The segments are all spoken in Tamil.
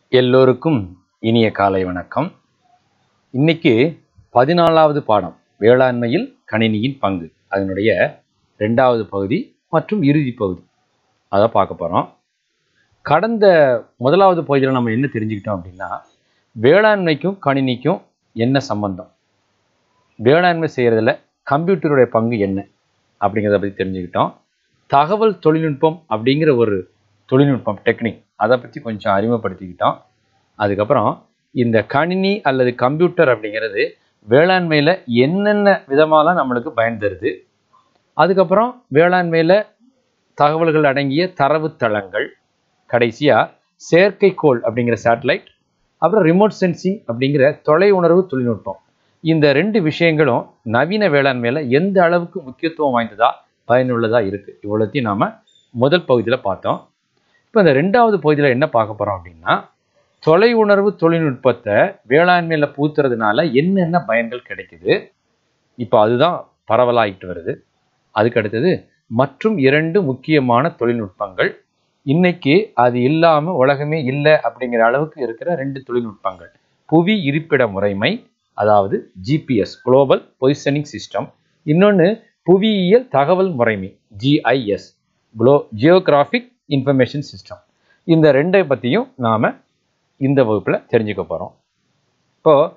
எல்லோருக்கும் இனிய காலை வணக்கம் இன்னைக்கு பதினாலாவது பாடம் வேளாண்மையில் கணினியின் பங்கு அதனுடைய ரெண்டாவது பகுதி மற்றும் இறுதி பகுதி அதை பார்க்க போகிறோம் கடந்த முதலாவது பகுதியில் நம்ம என்ன தெரிஞ்சுக்கிட்டோம் அப்படின்னா வேளாண்மைக்கும் கணினிக்கும் என்ன சம்பந்தம் வேளாண்மை செய்கிறதுல கம்ப்யூட்டருடைய பங்கு என்ன அப்படிங்கிறத பற்றி தெரிஞ்சுக்கிட்டோம் தகவல் தொழில்நுட்பம் அப்படிங்கிற ஒரு தொழில்நுட்பம் டெக்னிக் அதை பற்றி கொஞ்சம் அறிமுகப்படுத்திக்கிட்டோம் அதுக்கப்புறம் இந்த கணினி அல்லது கம்ப்யூட்டர் அப்படிங்கிறது வேளாண்மையில் என்னென்ன விதமாலாம் நம்மளுக்கு பயன் தருது அதுக்கப்புறம் வேளாண்மையில் தகவல்கள் அடங்கிய தரவுத்தளங்கள் கடைசியாக செயற்கைக்கோள் அப்படிங்கிற சேட்டலைட் அப்புறம் ரிமோட் சென்சிங் அப்படிங்கிற தொலை உணர்வு தொழில்நுட்பம் இந்த ரெண்டு விஷயங்களும் நவீன வேளாண்மையில் எந்த அளவுக்கு முக்கியத்துவம் வாய்ந்ததா பயனுள்ளதா இருக்கு இவ்வளோத்தையும் நாம முதல் பகுதியில் பார்த்தோம் இப்போ இந்த ரெண்டாவது பகுதியில் என்ன பார்க்க போறோம் அப்படின்னா தொலை உணர்வு தொழில்நுட்பத்தை வேளாண்மையில் பூத்துறதுனால என்னென்ன பயன்கள் கிடைக்குது இப்போ அதுதான் பரவலாயிட்டு வருது அதுக்கு அடுத்தது மற்றும் இரண்டு முக்கியமான தொழில்நுட்பங்கள் இன்னைக்கு அது இல்லாம உலகமே இல்லை அப்படிங்கிற அளவுக்கு இருக்கிற ரெண்டு தொழில்நுட்பங்கள் புவி இருப்பிட முறைமை அதாவது ஜிபிஎஸ் குளோபல் பொசிஷனிங் சிஸ்டம் இன்னொன்று புவியியல் தகவல் முறைமை ஜிஐஎஸ் குளோ ஜியோகிராஃபிக் இன்ஃபர்மேஷன் சிஸ்டம் இந்த ரெண்டை பற்றியும் நாம் இந்த வகுப்பில் தெரிஞ்சுக்க போகிறோம் இப்போது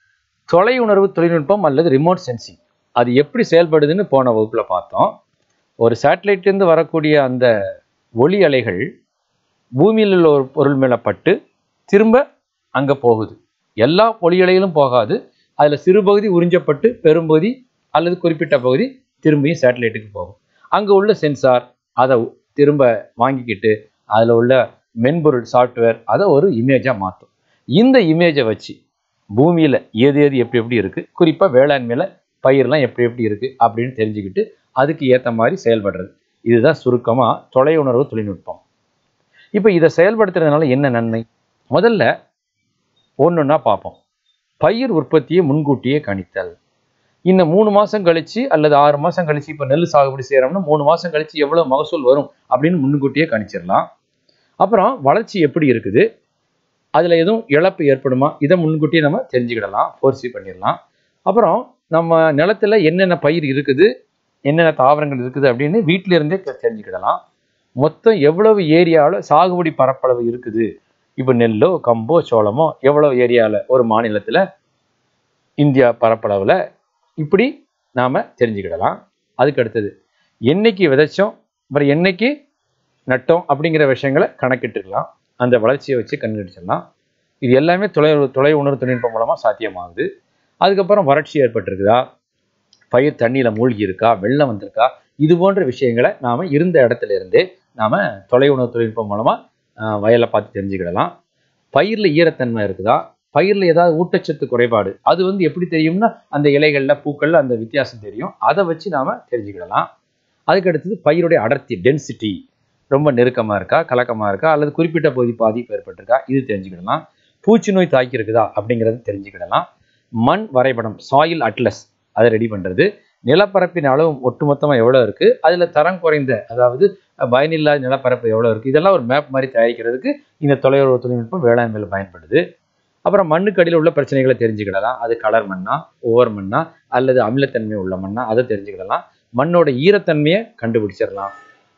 தொலை உணர்வு தொழில்நுட்பம் அல்லது ரிமோட் சென்சிங் அது எப்படி செயல்படுதுன்னு போன வகுப்பில் பார்த்தோம் ஒரு சேட்டலைட்லேருந்து வரக்கூடிய அந்த ஒளி அலைகள் பூமியில் உள்ள ஒரு பொருள் மேலே பட்டு திரும்ப அங்கே போகுது எல்லா ஒளி அலைகளும் போகாது அதில் சிறு பகுதி உறிஞ்சப்பட்டு பெரும்பகுதி அல்லது குறிப்பிட்ட பகுதி திரும்பியும் சேட்டலைட்டுக்கு போகும் அங்கே உள்ள சென்சார் அதை திரும்ப வாங்கிக்கிட்டு அதில் உள்ள மென்பொருள் சாஃப்ட்வேர் அதை ஒரு இமேஜாக மாற்றும் இந்த இமேஜை வச்சு பூமியில் ஏது ஏது எப்படி எப்படி இருக்குது குறிப்பாக வேளாண்மையில் பயிரெலாம் எப்படி எப்படி இருக்குது அப்படின்னு தெரிஞ்சுக்கிட்டு அதுக்கு ஏற்ற மாதிரி செயல்படுறது இதுதான் சுருக்கமாக தொலை உணர்வு தொழில்நுட்பம் இப்போ இதை செயல்படுத்துறதுனால என்ன நன்மை முதல்ல ஒன்றுன்னா பார்ப்போம் பயிர் உற்பத்தியை முன்கூட்டியே கணித்தல் இன்னும் மூணு மாதம் கழிச்சு அல்லது ஆறு மாதம் கழிச்சு இப்போ நெல் சாகுபடி செய்கிறோம்னா மூணு மாதம் கழிச்சு எவ்வளோ மகசூல் வரும் அப்படின்னு முன்கூட்டியே கணிச்சிடலாம் அப்புறம் வளர்ச்சி எப்படி இருக்குது அதில் எதுவும் இழப்பு ஏற்படுமா இதை முன்கூட்டியே நம்ம தெரிஞ்சுக்கிடலாம் ஃபோர்ஸி பண்ணிடலாம் அப்புறம் நம்ம நிலத்துல என்னென்ன பயிர் இருக்குது என்னென்ன தாவரங்கள் இருக்குது அப்படின்னு வீட்டில இருந்தே தெ- தெரிஞ்சுக்கிடலாம் மொத்தம் எவ்வளவு ஏரியாவில் சாகுபடி பரப்பளவு இருக்குது இப்போ நெல்லோ கம்போ சோளமோ எவ்வளவு ஏரியாவில் ஒரு மாநிலத்தில் இந்தியா பரப்பளவில் இப்படி நாம் தெரிஞ்சுக்கிடலாம் அதுக்கு அடுத்தது என்னைக்கு விதைச்சோம் அப்புறம் என்னைக்கு நட்டோம் அப்படிங்கிற விஷயங்களை கணக்கிட்டுக்கலாம் அந்த வளர்ச்சியை வச்சு கண்டுபிடிச்சிடலாம் இது எல்லாமே தொலை தொலை உணர்வு தொழில்நுட்பம் மூலமாக சாத்தியமாகுது அதுக்கப்புறம் வறட்சி ஏற்பட்டிருக்குதா பயிர் தண்ணியில் மூழ்கி இருக்கா வெள்ளம் வந்திருக்கா இது போன்ற விஷயங்களை நாம் இருந்த இடத்துல இருந்தே நாம் தொலை உணர்வு தொழில்நுட்பம் மூலமாக வயலை பார்த்து தெரிஞ்சுக்கிடலாம் பயிரில் ஈரத்தன்மை இருக்குதா பயிரில் ஏதாவது ஊட்டச்சத்து குறைபாடு அது வந்து எப்படி தெரியும்னா அந்த இலைகளில் பூக்களில் அந்த வித்தியாசம் தெரியும் அதை வச்சு நாம் தெரிஞ்சுக்கிடலாம் அதுக்கு அடுத்தது பயிருடைய அடர்த்தி டென்சிட்டி ரொம்ப நெருக்கமாக இருக்கா கலக்கமாக இருக்கா அல்லது குறிப்பிட்ட பகுதி பாதிப்பு ஏற்பட்டிருக்கா இது தெரிஞ்சுக்கிடலாம் பூச்சி நோய் தாக்கி இருக்குதா அப்படிங்கிறத தெரிஞ்சுக்கிடலாம் மண் வரைபடம் சாயில் அட்லஸ் அதை ரெடி பண்ணுறது நிலப்பரப்பின் அளவு ஒட்டுமொத்தமாக எவ்வளோ இருக்குது அதில் தரம் குறைந்த அதாவது பயனில்லாத நிலப்பரப்பு எவ்வளோ இருக்குது இதெல்லாம் ஒரு மேப் மாதிரி தயாரிக்கிறதுக்கு இந்த தொலையுறவு தொழில்நுட்பம் வேளாண்மையில் பயன்படுது அப்புறம் மண்ணுக்கு அடியில் உள்ள பிரச்சனைகளை தெரிஞ்சுக்கிடலாம் அது கலர் மண்ணா ஒவ்வொரு மண்ணா அல்லது அமிலத்தன்மை உள்ள மண்ணா அதை தெரிஞ்சுக்கிடலாம் மண்ணோட ஈரத்தன்மையை கண்டுபிடிச்சிடலாம்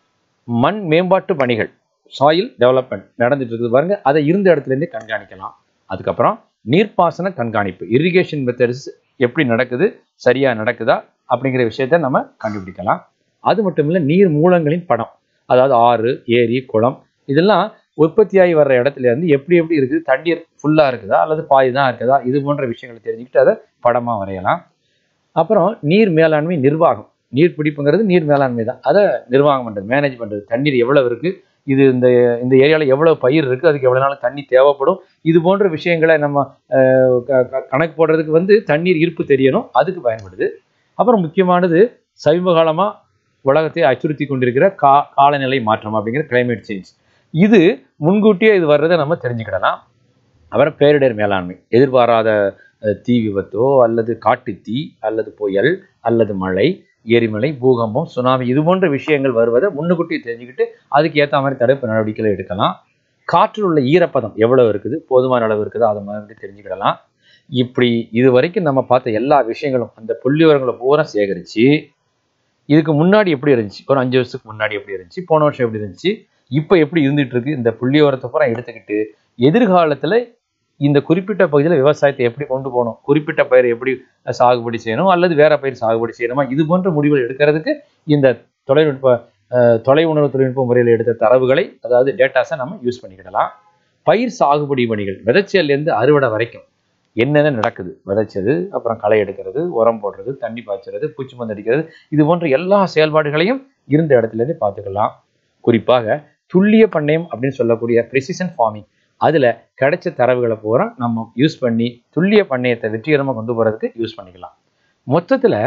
மண் மேம்பாட்டு பணிகள் சாயில் டெவலப்மெண்ட் நடந்துட்டு இருக்குது பாருங்க அதை இருந்த இடத்துல இருந்தே கண்காணிக்கலாம் அதுக்கப்புறம் நீர்ப்பாசன கண்காணிப்பு இரிகேஷன் மெத்தட்ஸ் எப்படி நடக்குது சரியா நடக்குதா அப்படிங்கிற விஷயத்த நம்ம கண்டுபிடிக்கலாம் அது மட்டும் இல்லை நீர் மூலங்களின் படம் அதாவது ஆறு ஏரி குளம் இதெல்லாம் உற்பத்தியாகி வர்ற இடத்துல இருந்து எப்படி எப்படி இருக்குது தண்ணீர் ஃபுல்லாக இருக்குதா அல்லது பாதி தான் இருக்குதா இது போன்ற விஷயங்களை தெரிஞ்சுக்கிட்டு அதை படமாக வரையலாம் அப்புறம் நீர் மேலாண்மை நிர்வாகம் நீர் பிடிப்புங்கிறது நீர் மேலாண்மை தான் அதை நிர்வாகம் பண்ணுறது மேனேஜ் பண்ணுறது தண்ணீர் எவ்வளவு இருக்குது இது இந்த இந்த ஏரியாவில் எவ்வளோ பயிர் இருக்குது அதுக்கு எவ்வளோ நாள் தண்ணி தேவைப்படும் இது போன்ற விஷயங்களை நம்ம அஹ், க- க- கணக்கு போடுறதுக்கு வந்து தண்ணீர் இருப்பு தெரியணும் அதுக்கு பயன்படுது அப்புறம் முக்கியமானது சமீப காலமாக உலகத்தை அச்சுறுத்தி கொண்டிருக்கிற கா காலநிலை மாற்றம் அப்படிங்கிற கிளைமேட் சேஞ்ச் இது முன்கூட்டியே இது வர்றதை நம்ம தெரிஞ்சுக்கிடலாம் அப்புறம் பேரிடர் மேலாண்மை எதிர்பாராத அஹ், தீ விபத்தோ அல்லது காட்டுத்தீ அல்லது புயல் அல்லது மழை எரிமலை பூகம்பம் சுனாமி இது போன்ற விஷயங்கள் வருவதை முன்னுக்கூட்டி தெரிஞ்சுக்கிட்டு அதுக்கு ஏற்ற மாதிரி தடுப்பு நடவடிக்கைகளை எடுக்கலாம் காற்றில் உள்ள ஈரப்பதம் எவ்வளவு இருக்குது போதுமான அளவு இருக்குதோ அதை மாதிரி தெரிஞ்சுக்கிடலாம் இப்படி இது வரைக்கும் நம்ம பார்த்த எல்லா விஷயங்களும் அந்த புள்ளி விவரங்களை பூரா சேகரித்து இதுக்கு முன்னாடி எப்படி இருந்துச்சு ஒரு அஞ்சு வருஷத்துக்கு முன்னாடி எப்படி இருந்துச்சு போன வருஷம் எப்படி இருந்துச்சு இப்போ எப்படி இருந்துட்டு இருக்கு இந்த புள்ளி விவரத்தை பூரா எடுத்துக்கிட்டு எதிர்காலத்தில் இந்த குறிப்பிட்ட பகுதியில் விவசாயத்தை எப்படி கொண்டு போகணும் குறிப்பிட்ட பயிர் எப்படி சாகுபடி செய்யணும் அல்லது வேற பயிர் சாகுபடி செய்யணுமா இது போன்ற முடிவுகள் எடுக்கிறதுக்கு இந்த தொலைநுட்ப அஹ், தொலை உணர்வு தொழில்நுட்ப முறையில் எடுத்த தரவுகளை அதாவது டேட்டாஸை நம்ம யூஸ் பண்ணிக்கிடலாம் பயிர் சாகுபடி பணிகள் விதைச்சல்லேருந்து அறுவடை வரைக்கும் என்னென்ன நடக்குது விதைச்சது அப்புறம் களை எடுக்கிறது உரம் போடுறது தண்ணி பாய்ச்சறது பூச்சி மருந்து அடிக்கிறது இது போன்ற எல்லா செயல்பாடுகளையும் இருந்த இடத்துல இருந்து பார்த்துக்கலாம் குறிப்பாக துல்லிய பண்ணையம் அப்படின்னு சொல்லக்கூடிய ப்ரிசிஷன் ஃபார்மிங் அதில் கிடைச்ச தரவுகளை பூரா நம்ம யூஸ் பண்ணி துல்லிய பண்ணையத்தை வெற்றிகரமாக கொண்டு போகிறதுக்கு யூஸ் பண்ணிக்கலாம் மொத்தத்தில்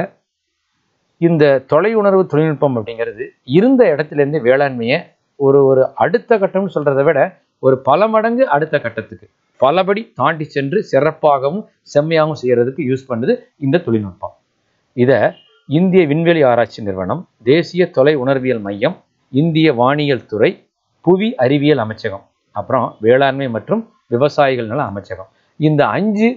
இந்த தொலை உணர்வு தொழில்நுட்பம் அப்படிங்கிறது இருந்த இடத்துல இருந்து வேளாண்மையை ஒரு ஒரு அடுத்த கட்டம்னு சொல்றதை விட ஒரு பல மடங்கு அடுத்த கட்டத்துக்கு பலபடி தாண்டி சென்று சிறப்பாகவும் செம்மையாகவும் செய்யறதுக்கு யூஸ் பண்ணுது இந்த தொழில்நுட்பம் இதை இந்திய விண்வெளி ஆராய்ச்சி நிறுவனம் தேசிய தொலை உணர்வியல் மையம் இந்திய வானியல் துறை புவி அறிவியல் அமைச்சகம் அப்புறம் வேளாண்மை மற்றும் விவசாயிகள் நல அமைச்சகம் இந்த அஞ்சு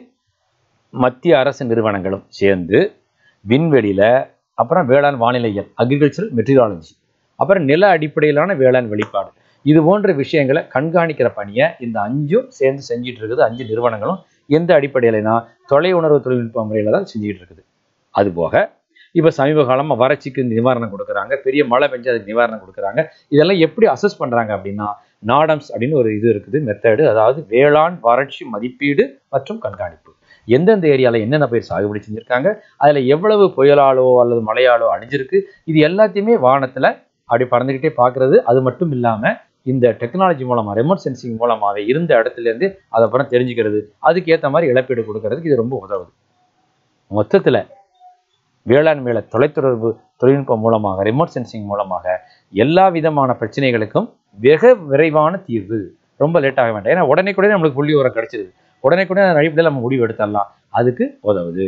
மத்திய அரசு நிறுவனங்களும் சேர்ந்து விண்வெளியில அப்புறம் வேளாண் வானிலையியல் அக்ரிகல்ச்சரல் மெட்ரியாலஜி அப்புறம் நில அடிப்படையிலான வேளாண் வெளிப்பாடு இது போன்ற விஷயங்களை கண்காணிக்கிற பணியை இந்த அஞ்சும் சேர்ந்து செஞ்சிட்டு இருக்குது அஞ்சு நிறுவனங்களும் எந்த அடிப்படையிலனா தொலை உணர்வு தொழில்நுட்ப முறையில தான் செஞ்சுட்டு இருக்குது அதுபோக இப்போ சமீப காலமாக வறட்சிக்கு நிவாரணம் கொடுக்குறாங்க பெரிய மழை பெஞ்சு அதுக்கு நிவாரணம் கொடுக்குறாங்க இதெல்லாம் எப்படி அசஸ் பண்ணுறாங்க அப்படின்னா நாடம்ஸ் அப்படின்னு ஒரு இது இருக்குது மெத்தடு அதாவது வேளாண் வறட்சி மதிப்பீடு மற்றும் கண்காணிப்பு எந்தெந்த ஏரியாவில் என்னென்ன பயிர் சாகுபடி செஞ்சுருக்காங்க அதில் எவ்வளவு புயலாலோ அல்லது மழையாலோ அழிஞ்சிருக்கு இது எல்லாத்தையுமே வானத்தில் அப்படி பறந்துக்கிட்டே பார்க்குறது அது மட்டும் இல்லாமல் இந்த டெக்னாலஜி மூலமாக ரெமோட் சென்சிங் மூலமாகவே இருந்த இடத்துலேருந்து அதை அப்புறம் தெரிஞ்சுக்கிறது அதுக்கு ஏற்ற மாதிரி இழப்பீடு கொடுக்கறதுக்கு இது ரொம்ப உதவுது மொத்தத்தில் வேளாண்மையில தொலைத்தொடர்பு தொழில்நுட்பம் மூலமாக ரிமோட் சென்சிங் மூலமாக எல்லா விதமான பிரச்சனைகளுக்கும் வெக விரைவான தீர்வு ரொம்ப லேட் ஆக வேண்டாம் ஏன்னா உடனே கூட நம்மளுக்கு புள்ளி உரம் கிடைச்சிருது உடனே கூட அடிப்படையில் நம்ம முடிவு எடுத்துடலாம் அதுக்கு உதவுது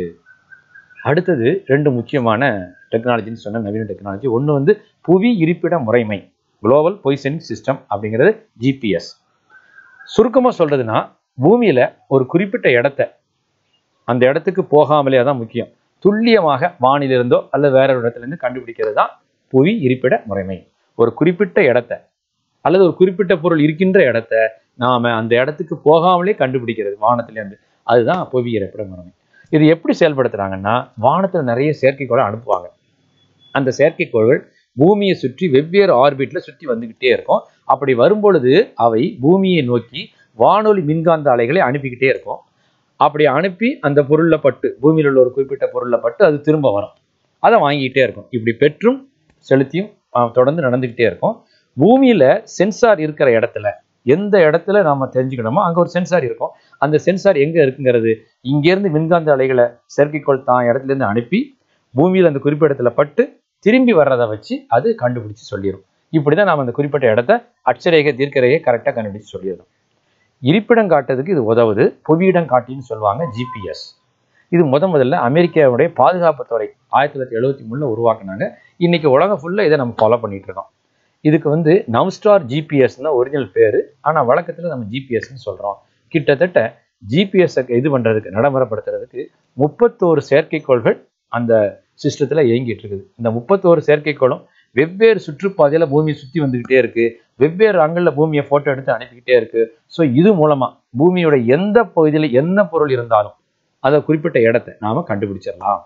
அடுத்தது ரெண்டு முக்கியமான டெக்னாலஜின்னு சொன்ன நவீன டெக்னாலஜி ஒன்று வந்து புவி இருப்பிட முறைமை குளோபல் பொசிஷனிங் சிஸ்டம் அப்படிங்கிறது ஜிபிஎஸ் சுருக்கமாக சொல்றதுன்னா பூமியில ஒரு குறிப்பிட்ட இடத்த அந்த இடத்துக்கு போகாமலே தான் முக்கியம் துல்லியமாக வானிலிருந்தோ அல்லது வேற ஒரு இடத்துல இருந்து கண்டுபிடிக்கிறது தான் புவி இருப்பிட முறைமை ஒரு குறிப்பிட்ட இடத்த அல்லது ஒரு குறிப்பிட்ட பொருள் இருக்கின்ற இடத்த நாம அந்த இடத்துக்கு போகாமலே கண்டுபிடிக்கிறது வானத்திலேருந்து அதுதான் புவி இருப்பிட முறைமை இது எப்படி செயல்படுத்துறாங்கன்னா வானத்துல நிறைய செயற்கைக்கோளை அனுப்புவாங்க அந்த செயற்கைக்கோள்கள் பூமியை சுற்றி வெவ்வேறு ஆர்பிட்ல சுற்றி வந்துகிட்டே இருக்கும் அப்படி வரும்பொழுது அவை பூமியை நோக்கி வானொலி மின்காந்த அலைகளை அனுப்பிக்கிட்டே இருக்கும் அப்படி அனுப்பி அந்த பொருள்ல பட்டு பூமியில் உள்ள ஒரு குறிப்பிட்ட பொருள்ல பட்டு அது திரும்ப வரும் அதை வாங்கிக்கிட்டே இருக்கும் இப்படி பெற்றும் செலுத்தியும் ஆஹ், தொடர்ந்து நடந்துக்கிட்டே இருக்கும் பூமியில சென்சார் இருக்கிற இடத்துல எந்த இடத்துல நாம தெரிஞ்சுக்கணுமோ அங்க ஒரு சென்சார் இருக்கும் அந்த சென்சார் எங்க இருக்குங்கிறது இங்கேருந்து மின்காந்த அலைகளை செயற்கைக்கோள் தான் இடத்துல இருந்து அனுப்பி பூமியில அந்த குறிப்பிட்ட இடத்துல பட்டு திரும்பி வர்றதை வச்சு அது கண்டுபிடிச்சு சொல்லிடும் இப்படிதான் நாம அந்த குறிப்பிட்ட இடத்த அட்சரேகை தீர்க்கரேகை கரெக்டாக கண்டுபிடிச்சு சொல்லிடுறோம் இருப்பிடம் காட்டுறதுக்கு இது உதவுது புவியிடம் காட்டின்னு சொல்லுவாங்க ஜிபிஎஸ் இது முத முதல்ல அமெரிக்காவுடைய பாதுகாப்புத்துறை ஆயிரத்தி தொள்ளாயிரத்தி எழுபத்தி மூணுல உருவாக்குனாங்க இன்னைக்கு உலகம் ஃபுல்லாக இதை நம்ம ஃபாலோ பண்ணிட்டு இருக்கோம் இதுக்கு வந்து நவ்ஸ்டார் ஜிபிஎஸ் தான் ஒரிஜினல் பேரு ஆனா வழக்கத்துல நம்ம ஜிபிஎஸ்ன்னு சொல்றோம் கிட்டத்தட்ட ஜிபிஎஸ் இது பண்றதுக்கு நடைமுறைப்படுத்துறதுக்கு முப்பத்தோரு செயற்கைக்கோள்கள் அந்த சிஸ்டத்துல இயங்கிட்டு இருக்குது இந்த முப்பத்தோரு செயற்கைக்கோளும் வெவ்வேறு சுற்றுப்பாதையில பூமியை சுத்தி வந்துகிட்டே இருக்கு வெவ்வேறு அங்கல்ல பூமியை போட்டோ எடுத்து அனுப்பிக்கிட்டே இருக்கு ஸோ இது மூலமா பூமியோட எந்த பகுதியில என்ன பொருள் இருந்தாலும் அதை குறிப்பிட்ட இடத்தை நாம கண்டுபிடிச்சிடலாம்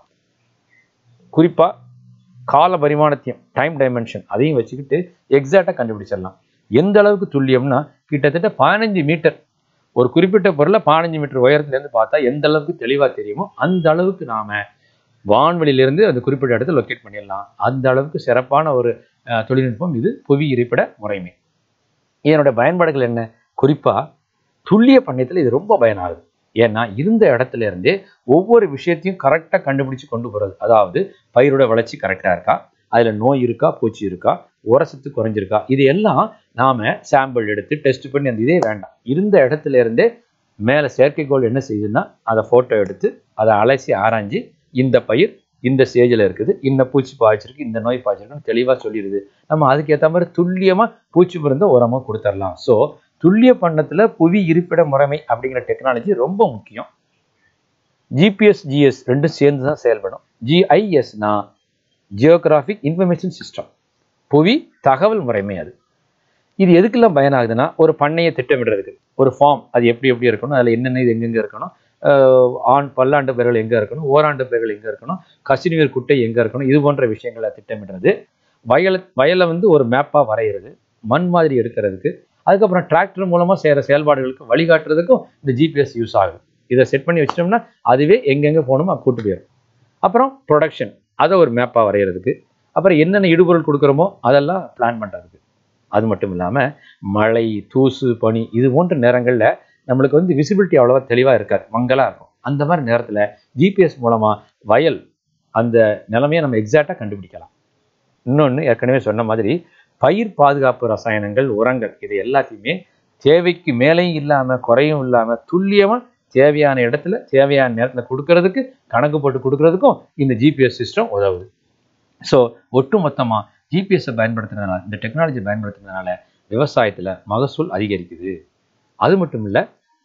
குறிப்பா கால பரிமாணத்தையும் டைம் டைமென்ஷன் அதையும் வச்சுக்கிட்டு எக்ஸாக்டா கண்டுபிடிச்சிடலாம் எந்த அளவுக்கு துல்லியம்னா கிட்டத்தட்ட பதினஞ்சு மீட்டர் ஒரு குறிப்பிட்ட பொருளை பதினஞ்சு மீட்டர் உயரத்துல இருந்து பார்த்தா எந்த அளவுக்கு தெளிவா தெரியுமோ அந்த அளவுக்கு நாம வான்வெளியிலிருந்து அந்த குறிப்பிட்ட இடத்தை லொக்கேட் பண்ணிடலாம் அந்த அளவுக்கு சிறப்பான ஒரு அஹ், தொழில்நுட்பம் இது புவி இருப்பிட முறைமை இதனோட பயன்பாடுகள் என்ன குறிப்பா துல்லிய பண்ணையத்தில் இது ரொம்ப பயனாகுது ஏன்னா இருந்த இடத்துல இருந்தே ஒவ்வொரு விஷயத்தையும் கரெக்டாக கண்டுபிடிச்சு கொண்டு போறது அதாவது பயிரோட வளர்ச்சி கரெக்டாக இருக்கா அதுல நோய் இருக்கா பூச்சி இருக்கா உரசத்து குறைஞ்சிருக்கா இது எல்லாம் நாம சாம்பிள் எடுத்து டெஸ்ட் பண்ணி அந்த இதே வேண்டாம் இருந்த இடத்துல இருந்தே மேலே செயற்கைக்கோள் என்ன செய்யுதுன்னா அதை ஃபோட்டோ எடுத்து அதை அலசி ஆராய்ஞ்சு இந்த பயிர் இந்த ஸ்டேஜில் இருக்குது இந்த பூச்சி பாய்ச்சிருக்கு இந்த நோய் பாய்ச்சிருக்குன்னு தெளிவாக சொல்லிடுது நம்ம அதுக்கேற்ற மாதிரி துல்லியமாக பூச்சி மருந்து உரமாக கொடுத்துடலாம் ஸோ துல்லிய பண்ணத்துல புவி இருப்பிட முறைமை அப்படிங்கிற டெக்னாலஜி ரொம்ப முக்கியம் ஜிபிஎஸ் ஜிஎஸ் ரெண்டும் சேர்ந்து தான் செயல்படும் ஜிஐஎஸ்னா ஜியோகிராஃபிக் இன்ஃபர்மேஷன் சிஸ்டம் புவி தகவல் முறைமை அது இது எதுக்கெல்லாம் பயனாகுதுன்னா ஒரு பண்ணையை திட்டமிடுறதுக்கு ஒரு ஃபார்ம் அது எப்படி எப்படி இருக்கணும் அதில் என்னென்ன இது எங்கெங்கே இருக்கணும் ஆஹ் ஆண் பல்லாண்டு பெயர்கள் எங்கே இருக்கணும் ஓராண்டு பெயர்கள் எங்கே இருக்கணும் கசினியர் குட்டை எங்கே இருக்கணும் இது போன்ற விஷயங்களை திட்டமிடுறது வயலை வயலை வந்து ஒரு மேப்பாக வரைகிறது மண் மாதிரி எடுக்கிறதுக்கு அதுக்கப்புறம் டிராக்டர் மூலமாக செய்கிற செயல்பாடுகளுக்கு வழிகாட்டுறதுக்கும் இந்த ஜிபிஎஸ் யூஸ் ஆகுது இதை செட் பண்ணி வச்சிட்டோம்னா அதுவே எங்கெங்கே போகணுமோ அது கூட்டு போயிடும் அப்புறம் ப்ரொடக்ஷன் அதை ஒரு மேப்பாக வரைகிறதுக்கு அப்புறம் என்னென்ன இடுபொருள் கொடுக்குறோமோ அதெல்லாம் பிளான் பண்ணுறதுக்கு அது மட்டும் இல்லாமல் மழை தூசு பனி இது போன்ற நேரங்களில் நம்மளுக்கு வந்து விசிபிலிட்டி அவ்வளோவா தெளிவாக இருக்காது மங்கலாக இருக்கும் அந்த மாதிரி நேரத்தில் ஜிபிஎஸ் மூலமாக வயல் அந்த நிலைமையை நம்ம எக்ஸாக்டாக கண்டுபிடிக்கலாம் இன்னொன்று ஏற்கனவே சொன்ன மாதிரி பயிர் பாதுகாப்பு ரசாயனங்கள் உரங்கள் இது எல்லாத்தையுமே தேவைக்கு மேலேயும் இல்லாமல் குறையும் இல்லாமல் துல்லியமாக தேவையான இடத்துல தேவையான நேரத்தில் கொடுக்கறதுக்கு கணக்கு போட்டு கொடுக்கறதுக்கும் இந்த ஜிபிஎஸ் சிஸ்டம் உதவுது ஸோ ஒட்டுமொத்தமாக ஜிபிஎஸ்ஸை பயன்படுத்துறதுனால இந்த டெக்னாலஜி பயன்படுத்துறதுனால விவசாயத்தில் மகசூல் அதிகரிக்குது அது மட்டும் இல்லை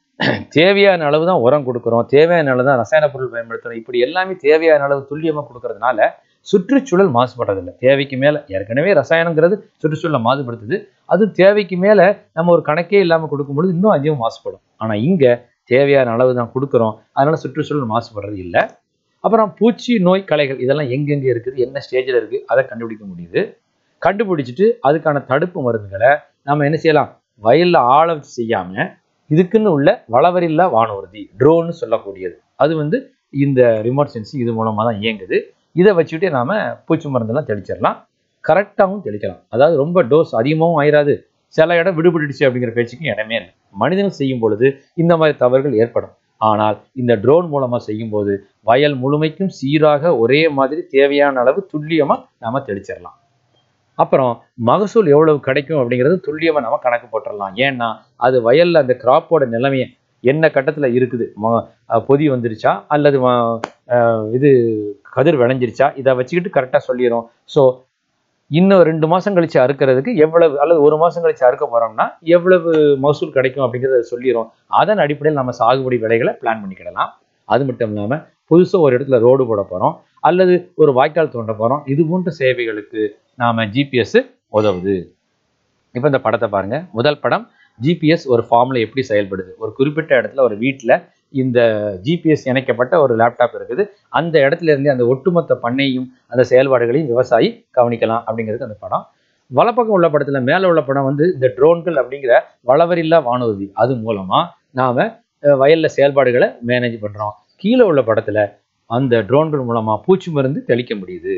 தேவையான அளவு தான் உரம் கொடுக்குறோம் தேவையான அளவு தான் ரசாயன பொருள் பயன்படுத்துகிறோம் இப்படி எல்லாமே தேவையான அளவு துல்லியமாக கொடுக்கறதுனால சுற்றுச்சூழல் மாசுபடுறதில்லை தேவைக்கு மேலே ஏற்கனவே ரசாயனங்கிறது சுற்றுச்சூழலை மாசுபடுத்துது அது தேவைக்கு மேலே நம்ம ஒரு கணக்கே இல்லாமல் கொடுக்கும்பொழுது இன்னும் அதிகம் மாசுபடும் ஆனால் இங்கே தேவையான அளவு தான் கொடுக்குறோம் அதனால சுற்றுச்சூழல் மாசுபடுறது இல்லை அப்புறம் பூச்சி நோய் களைகள் இதெல்லாம் எங்கெங்கே இருக்குது என்ன ஸ்டேஜில் இருக்குது அதை கண்டுபிடிக்க முடியுது கண்டுபிடிச்சிட்டு அதுக்கான தடுப்பு மருந்துகளை நம்ம என்ன செய்யலாம் வயலில் ஆழ வச்சு செய்யாமல் இதுக்குன்னு உள்ள வளவரில்லா வானூர்தி ட்ரோன்னு சொல்லக்கூடியது அது வந்து இந்த ரிமோட் சென்சிங் இது மூலமாக தான் இயங்குது இதை வச்சுக்கிட்டே நாம் பூச்சி மருந்தெல்லாம் தெளிச்சிடலாம் கரெக்டாகவும் தெளிக்கலாம் அதாவது ரொம்ப டோஸ் அதிகமாகவும் ஆயிராது சில இடம் விடுபட்டுடுச்சு அப்படிங்கிற பேச்சுக்கும் இடமே இல்லை மனிதன் செய்யும் பொழுது இந்த மாதிரி தவறுகள் ஏற்படும் ஆனால் இந்த ட்ரோன் மூலமாக செய்யும்போது வயல் முழுமைக்கும் சீராக ஒரே மாதிரி தேவையான அளவு துல்லியமாக நாம தெளிச்சிடலாம் அப்புறம் மகசூல் எவ்வளவு கிடைக்கும் அப்படிங்கிறது துல்லியமாக நம்ம கணக்கு போட்டுடலாம் ஏன்னா அது வயல்ல அந்த கிராப்போட நிலைமையை என்ன கட்டத்தில் இருக்குது ம- அஹ் பொதி வந்துருச்சா அல்லது ம- அஹ் இது கதிர் விளைஞ்சிருச்சா இதை வச்சுக்கிட்டு கரெக்டாக சொல்லிடும் ஸோ இன்னும் ரெண்டு மாதம் கழிச்சு அறுக்கிறதுக்கு எவ்வளவு அல்லது ஒரு மாதம் கழிச்சு அறுக்க போகிறோம்னா எவ்வளவு மகசூல் கிடைக்கும் அப்படிங்கிறத சொல்லிடும் அதன் அடிப்படையில் நம்ம சாகுபடி விலைகளை பிளான் பண்ணிக்கிடலாம் அது மட்டும் இல்லாமல் புதுசாக ஒரு இடத்துல ரோடு போட போகிறோம் அல்லது ஒரு வாய்க்கால் தோண்ட போகிறோம் இது போன்ற சேவைகளுக்கு நாம் ஜிபிஎஸ் உதவுது இப்போ இந்த படத்தை பாருங்க முதல் படம் ஜிபிஎஸ் ஒரு ஃபார்மில் எப்படி செயல்படுது ஒரு குறிப்பிட்ட இடத்துல ஒரு வீட்டில் இந்த ஜிபிஎஸ் இணைக்கப்பட்ட ஒரு லேப்டாப் இருக்குது அந்த இடத்துல இருந்து அந்த ஒட்டுமொத்த பண்ணையும் அந்த செயல்பாடுகளையும் விவசாயி கவனிக்கலாம் அப்படிங்கிறது அந்த படம் வலப்பக்கம் உள்ள படத்துல மேலே உள்ள படம் வந்து இந்த ட்ரோன்கள் அப்படிங்கிற வளவரில்லா வானூர்தி அது மூலமா நாம அஹ், வயல்ல செயல்பாடுகளை மேனேஜ் பண்றோம் கீழே உள்ள படத்துல அந்த ட்ரோன்கள் மூலமா பூச்சி மருந்து தெளிக்க முடியுது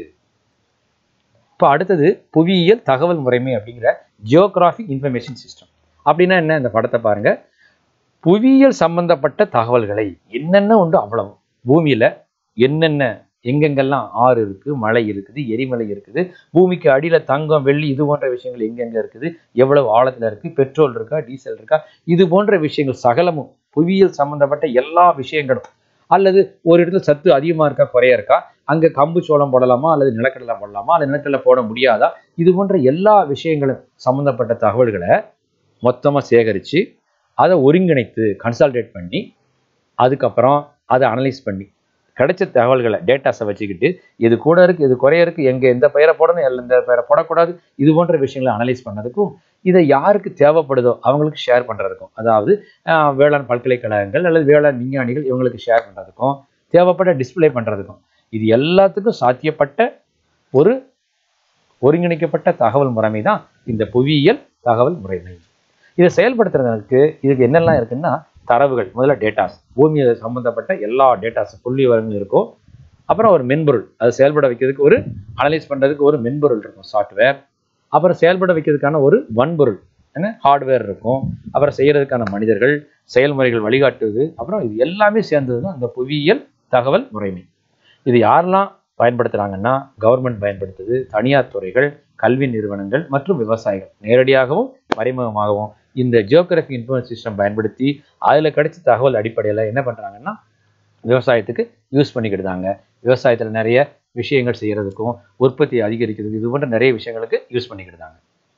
இப்போ அடுத்தது புவியியல் தகவல் முறைமை அப்படிங்கிற ஜியோகிராஃபிக் இன்ஃபர்மேஷன் சிஸ்டம் அப்படின்னா என்ன இந்த படத்தை பாருங்க புவியியல் சம்பந்தப்பட்ட தகவல்களை என்னென்ன உண்டு அவ்வளவு பூமியில என்னென்ன எங்கெங்கெல்லாம் ஆறு இருக்கு மலை இருக்குது எரிமலை இருக்குது பூமிக்கு அடியில தங்கம் வெள்ளி இது போன்ற விஷயங்கள் எங்கெங்க இருக்குது எவ்வளவு ஆழத்துல இருக்கு பெட்ரோல் இருக்கா டீசல் இருக்கா இது போன்ற விஷயங்கள் சகலமும் புவியியல் சம்பந்தப்பட்ட எல்லா விஷயங்களும் அல்லது ஒரு இடத்துல சத்து அதிகமா இருக்கா குறைய இருக்கா அங்க கம்பு சோளம் போடலாமா அல்லது நிலக்கடலை போடலாமா அல்லது நிலக்கடலை போட முடியாதா இது போன்ற எல்லா விஷயங்களும் சம்பந்தப்பட்ட தகவல்களை மொத்தமா சேகரிச்சு அதை ஒருங்கிணைத்து கன்சால்டேட் பண்ணி அதுக்கப்புறம் அதை அனலைஸ் பண்ணி கிடைச்ச தகவல்களை டேட்டாஸை வச்சுக்கிட்டு இது கூட இருக்கு இது குறைய இருக்கு எங்க எந்த பெயரை போடணும் எல்ல இந்த பெயரை போடக்கூடாது இது போன்ற விஷயங்களை அனலைஸ் பண்ணதுக்கும் இதை யாருக்கு தேவைப்படுதோ அவங்களுக்கு ஷேர் பண்றதுக்கும் அதாவது ஆஹ், வேளாண் பல்கலைக்கழகங்கள் அல்லது வேளாண் விஞ்ஞானிகள் இவங்களுக்கு ஷேர் பண்றதுக்கும் தேவைப்பட்ட டிஸ்ப்ளே பண்றதுக்கும் இது எல்லாத்துக்கும் சாத்தியப்பட்ட ஒரு ஒருங்கிணைக்கப்பட்ட தகவல் முறைமை தான் இந்த புவியியல் தகவல் முறைமை இதை செயல்படுத்துறதுக்கு இதுக்கு என்னெல்லாம் இருக்குன்னா தரவுகள் முதல்ல டேட்டாஸ் பூமியை சம்பந்தப்பட்ட எல்லா டேட்டாஸ் புள்ளி விவரங்களும் இருக்கும் அப்புறம் ஒரு மென்பொருள் அது செயல்பட வைக்கிறதுக்கு ஒரு அனலைஸ் பண்றதுக்கு ஒரு மென்பொருள் இருக்கும் சாஃப்ட்வேர் அப்புறம் செயல்பட வைக்கிறதுக்கான ஒரு வன்பொருள் என்ன ஹார்ட்வேர் இருக்கும் அப்புறம் செய்யறதுக்கான மனிதர்கள் செயல்முறைகள் வழிகாட்டுவது அப்புறம் இது எல்லாமே சேர்ந்தது தான் இந்த புவியியல் தகவல் முறைமை இது யாரெல்லாம் பயன்படுத்துறாங்கன்னா கவர்மெண்ட் பயன்படுத்துது தனியார் துறைகள் கல்வி நிறுவனங்கள் மற்றும் விவசாயிகள் நேரடியாகவும் மறைமுகமாகவும் இந்த ஜியோகிராஃபி இன்ஃபர்மேஷன் சிஸ்டம் பயன்படுத்தி அதில் கிடைச்ச தகவல் அடிப்படையில் என்ன பண்ணுறாங்கன்னா விவசாயத்துக்கு யூஸ் பண்ணிக்கிட்டாங்க விவசாயத்தில் நிறைய விஷயங்கள் செய்யறதுக்கும் உற்பத்தி அதிகரிக்கிறதுக்கு இது போன்ற நிறைய விஷயங்களுக்கு யூஸ் பண்ணிக்கிட்டாங்க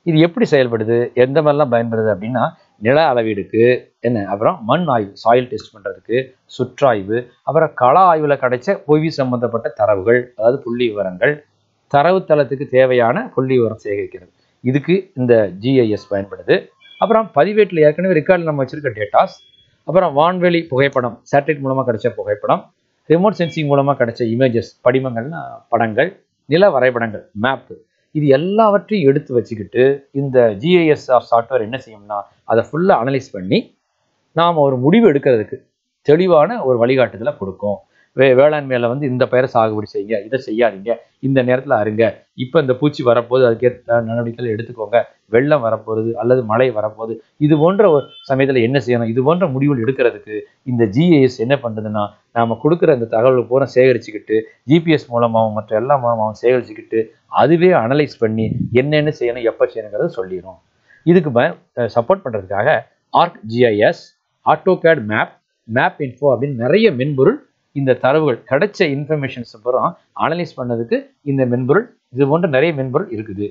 இது எப்படி செயல்படுது எந்த மாதிரிலாம் பயன்படுது அப்படின்னா நில அளவீடுக்கு என்ன அப்புறம் மண் ஆய்வு சாயில் டெஸ்ட் பண்ணுறதுக்கு சுற்றாய்வு அப்புறம் கள ஆய்வில் கிடைச்ச புவி சம்பந்தப்பட்ட தரவுகள் அதாவது புள்ளி விவரங்கள் தரவுத்தளத்துக்கு தேவையான புள்ளி விவரம் சேகரிக்கிறது இதுக்கு இந்த ஜிஐஎஸ் பயன்படுது அப்புறம் பதிவேட்டில் ஏற்கனவே ரெக்கார்டில் நம்ம வச்சிருக்க டேட்டாஸ் அப்புறம் வான்வெளி புகைப்படம் சேட்டலைட் மூலமாக கிடைச்ச புகைப்படம் ரிமோட் சென்சிங் மூலமாக கிடைச்ச இமேஜஸ் படிமங்கள்னா படங்கள் நில வரைபடங்கள் மேப்பு இது எல்லாவற்றையும் எடுத்து வச்சுக்கிட்டு இந்த ஜிஐஎஸ்ஆர் சாஃப்ட்வேர் என்ன செய்யும்னா அதை ஃபுல்லாக அனலைஸ் பண்ணி நாம் ஒரு முடிவு எடுக்கிறதுக்கு தெளிவான ஒரு வழிகாட்டுதலை கொடுக்கும் வே வேளாண்மையில வந்து இந்த பயிரை சாகுபடி செய்யுங்க இதை செய்யாதீங்க இந்த நேரத்தில் அருங்க இப்போ இந்த பூச்சி வரப்போகுது அதுக்கேற்ற நடவடிக்கைகள் எடுத்துக்கோங்க வெள்ளம் வரப்போகுது அல்லது மழை வரப்போகுது இது போன்ற ஒரு சமயத்தில் என்ன செய்யணும் இது போன்ற முடிவுகள் எடுக்கிறதுக்கு இந்த ஜிஏஎஸ் என்ன பண்ணுறதுன்னா நாம் கொடுக்குற அந்த தகவல் பூரா சேகரிச்சுக்கிட்டு ஜிபிஎஸ் மூலமாகவும் மற்ற எல்லா மூலமாகவும் சேகரிச்சுக்கிட்டு அதுவே அனலைஸ் பண்ணி என்னென்ன செய்யணும் எப்போ செய்யணுங்கிறத சொல்லிடும் இதுக்கு ப சப்போர்ட் பண்ணுறதுக்காக ArcGIS AutoCAD map MapInfo அப்படின்னு நிறைய மென்பொருள் இந்த தரவுகள் கிடைச்ச இன்ஃபர்மேஷன்ஸ் அப்புறம் அனலைஸ் பண்ணதுக்கு இந்த மென்பொருள் இது போன்ற நிறைய மென்பொருள் இருக்குது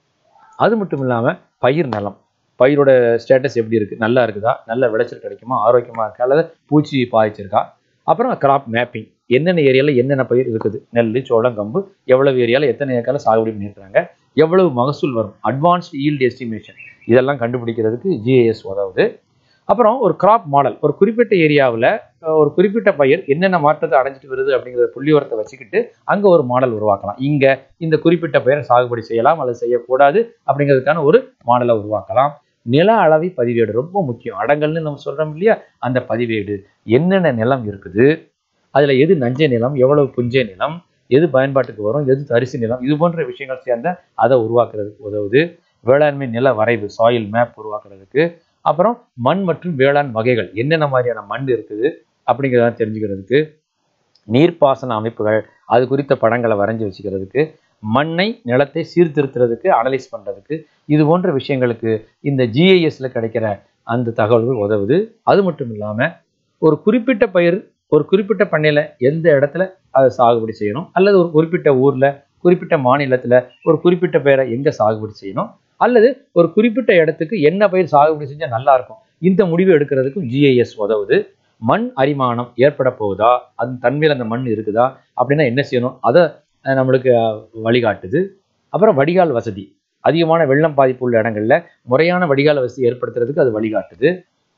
அது மட்டும் இல்லாமல் பயிர் நலம் பயிரோட ஸ்டேட்டஸ் எப்படி இருக்குது நல்லா இருக்குதா நல்ல விளைச்சல் கிடைக்குமா ஆரோக்கியமாக இருக்கா அல்லது பூச்சி பாதிச்சிருக்கா அப்புறம் கிராப் மேப்பிங் என்னென்ன ஏரியாவில் என்னென்ன பயிர் இருக்குது நெல் சோளம் கம்பு எவ்வளவு ஏரியாவில் எத்தனை ஏக்கரில் சாகுபடி பண்ணியிருக்காங்க எவ்வளவு மகசூல் வரும் அட்வான்ஸ்ட் ஈல்டு எஸ்டிமேஷன் இதெல்லாம் கண்டுபிடிக்கிறதுக்கு ஜிஏஎஸ் உதவுது அப்புறம் ஒரு கிராப் மாடல் ஒரு குறிப்பிட்ட ஏரியாவில் ஒரு குறிப்பிட்ட பயிர் என்னென்ன மாற்றத்தை அடைஞ்சிட்டு வருது அப்படிங்கிற புள்ளிவரத்தை வச்சுக்கிட்டு அங்கே ஒரு மாடல் உருவாக்கலாம் இங்கே இந்த குறிப்பிட்ட பயிரை சாகுபடி செய்யலாம் அல்லது செய்யக்கூடாது அப்படிங்கிறதுக்கான ஒரு மாடலை உருவாக்கலாம் நில அளவை பதிவேடு ரொம்ப முக்கியம் அடங்கல்னு நம்ம சொல்கிறோம் இல்லையா அந்த பதிவேடு என்னென்ன நிலம் இருக்குது அதில் எது நஞ்சை நிலம் எவ்வளவு புஞ்சை நிலம் எது பயன்பாட்டுக்கு வரும் எது தரிசு நிலம் இது போன்ற விஷயங்கள் சேர்ந்த அதை உருவாக்குறதுக்கு உதவுது வேளாண்மை நில வரைவு சாயில் மேப் உருவாக்குறதுக்கு அப்புறம் மண் மற்றும் வேளாண் வகைகள் என்னென்ன மாதிரியான மண் இருக்குது அப்படிங்கிறத தெரிஞ்சுக்கிறதுக்கு நீர்ப்பாசன அமைப்புகள் அது குறித்த படங்களை வரைஞ்சி வச்சுக்கிறதுக்கு மண்ணை நிலத்தை சீர்திருத்துறதுக்கு அனலைஸ் பண்ணுறதுக்கு இது போன்ற விஷயங்களுக்கு இந்த ஜிஐஎஸ்ல கிடைக்கிற அந்த தகவல்கள் உதவுது அது மட்டும் இல்லாமல் ஒரு குறிப்பிட்ட பயிர் ஒரு குறிப்பிட்ட பண்ணையில் எந்த இடத்துல அதை சாகுபடி செய்யணும் அல்லது ஒரு குறிப்பிட்ட ஊரில் குறிப்பிட்ட மாநிலத்தில் ஒரு குறிப்பிட்ட பயிரை எங்கே சாகுபடி செய்யணும் அல்லது ஒரு குறிப்பிட்ட இடத்துக்கு என்ன பயிர் சாகுபடி செஞ்சால் நல்லா இருக்கும் இந்த முடிவு எடுக்கிறதுக்கும் ஜிஐஎஸ் உதவுது மண் அரிமானம் ஏற்பட போகுதா அந்த தன்மையில் அந்த மண் இருக்குதா அப்படின்னா என்ன செய்யணும் அதை நம்மளுக்கு வழிகாட்டுது அப்புறம் வடிகால் வசதி அதிகமான வெள்ளம் பாதிப்பு உள்ள இடங்கள்ல முறையான வடிகால் வசதி ஏற்படுத்துறதுக்கு அது வழிகாட்டுது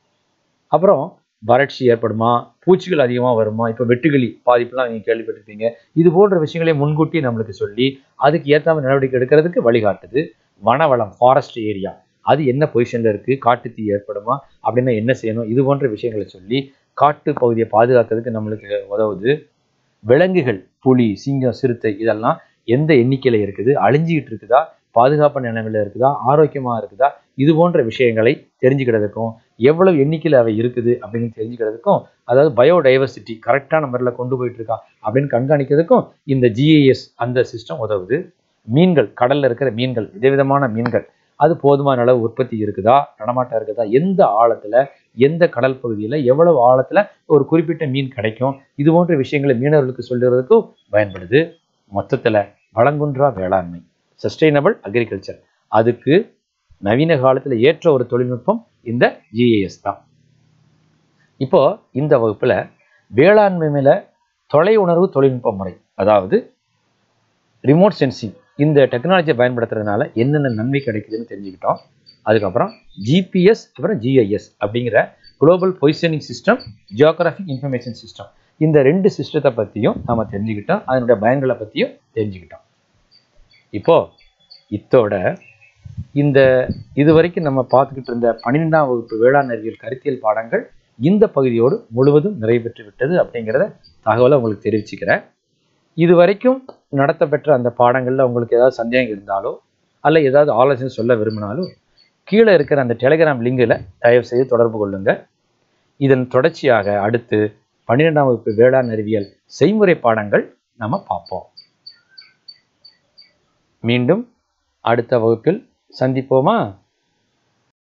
அப்புறம் வறட்சி ஏற்படுமா பூச்சிகள் அதிகமாக வருமா இப்போ வெட்டுக்கிளி பாதிப்புலாம் நீங்கள் கேள்விப்பட்டிருப்பீங்க இது போன்ற விஷயங்களை முன்கூட்டி நம்மளுக்கு சொல்லி அதுக்கு ஏற்றாம நடவடிக்கை எடுக்கிறதுக்கு வழிகாட்டுது வனவளம் ஃபாரஸ்ட் ஏரியா அது என்ன பொசிஷனில் இருக்குது காட்டுத்தீ ஏற்படுமா அப்படின்னா என்ன செய்யணும் இது போன்ற விஷயங்களை சொல்லி காட்டு பகுதியை பாதுகாக்கிறதுக்கு நம்மளுக்கு உதவுது விலங்குகள் புலி சிங்கம் சிறுத்தை இதெல்லாம் எந்த எண்ணிக்கையில் இருக்குது அழிஞ்சிக்கிட்டு இருக்குதா பாதுகாப்பான நிலைமையில் இருக்குதா ஆரோக்கியமாக இருக்குதா இது போன்ற விஷயங்களை தெரிஞ்சுக்கிறதுக்கும் எவ்வளவு எண்ணிக்கையில் அவை இருக்குது அப்படின்னு தெரிஞ்சுக்கிறதுக்கும் அதாவது பயோடைவர்சிட்டி கரெக்டான முறையில் கொண்டு போயிட்டு இருக்கா அப்படின்னு கண்காணிக்கிறதுக்கும் இந்த ஜிஏஎஸ் அந்த சிஸ்டம் உதவுது மீன்கள் கடல்ல இருக்கிற மீன்கள் விதவிதமான மீன்கள் அது போதுமான அளவு உற்பத்தி இருக்குதா நடமாட்டம் இருக்குதா எந்த ஆழத்துல எந்த கடல் பகுதியில் எவ்வளவு ஆழத்துல ஒரு குறிப்பிட்ட மீன் கிடைக்கும் இது போன்ற விஷயங்களை மீனவர்களுக்கு சொல்லுறதுக்கும் பயன்படுது மொத்தத்துல வளங்குன்றா வேளாண்மை சஸ்டைனபிள் அக்ரிகல்ச்சர் அதுக்கு நவீன காலத்துல ஏற்ற ஒரு தொழில்நுட்பம் இந்த ஜிஏஎஸ் தான் இப்போ இந்த வகுப்புல வேளாண்மை மேல தொலை உணர்வு தொழில்நுட்ப முறை அதாவது ரிமோட் சென்சிங் இந்த டெக்னாலஜியை பயன்படுத்துறதுனால என்னென்ன நன்மை கிடைக்குதுன்னு தெரிஞ்சுக்கிட்டோம் அதுக்கப்புறம் ஜிபிஎஸ் அப்புறம் ஜிஐஎஸ் அப்படிங்கிற global positioning system geographic information system இந்த ரெண்டு சிஸ்டத்தை பற்றியும் நம்ம தெரிஞ்சுக்கிட்டோம் அதனுடைய பயன்களை பற்றியும் தெரிஞ்சுக்கிட்டோம் இப்போ இத்தோட இந்த இது வரைக்கும் நம்ம பார்த்துக்கிட்டு இருந்த பன்னிரெண்டாம் வகுப்பு வேளாண் அறிவியல் கருத்தியல் பாடங்கள் இந்த பகுதியோடு முழுவதும் நிறைவு பெற்று விட்டது அப்படிங்கிறத தகவலை உங்களுக்கு தெரிவிச்சுக்கிறேன் இது வரைக்கும் நடத்தப்பெற்ற அந்த பாடங்களில் உங்களுக்கு ஏதாவது சந்தேகம் இருந்தாலோ அல்ல ஏதாவது ஆலோசனை சொல்ல விரும்பினாலும் கீழே இருக்கிற அந்த டெலிகிராம் லிங்கில் தயவு செய்து தொடர்பு கொள்ளுங்க இதன் தொடர்ச்சியாக அடுத்து பன்னிரெண்டாம் வகுப்பு வேளாண் அறிவியல் செய்முறை பாடங்கள் நம்ம பார்ப்போம் மீண்டும் அடுத்த வகுப்பில் சந்திப்போமா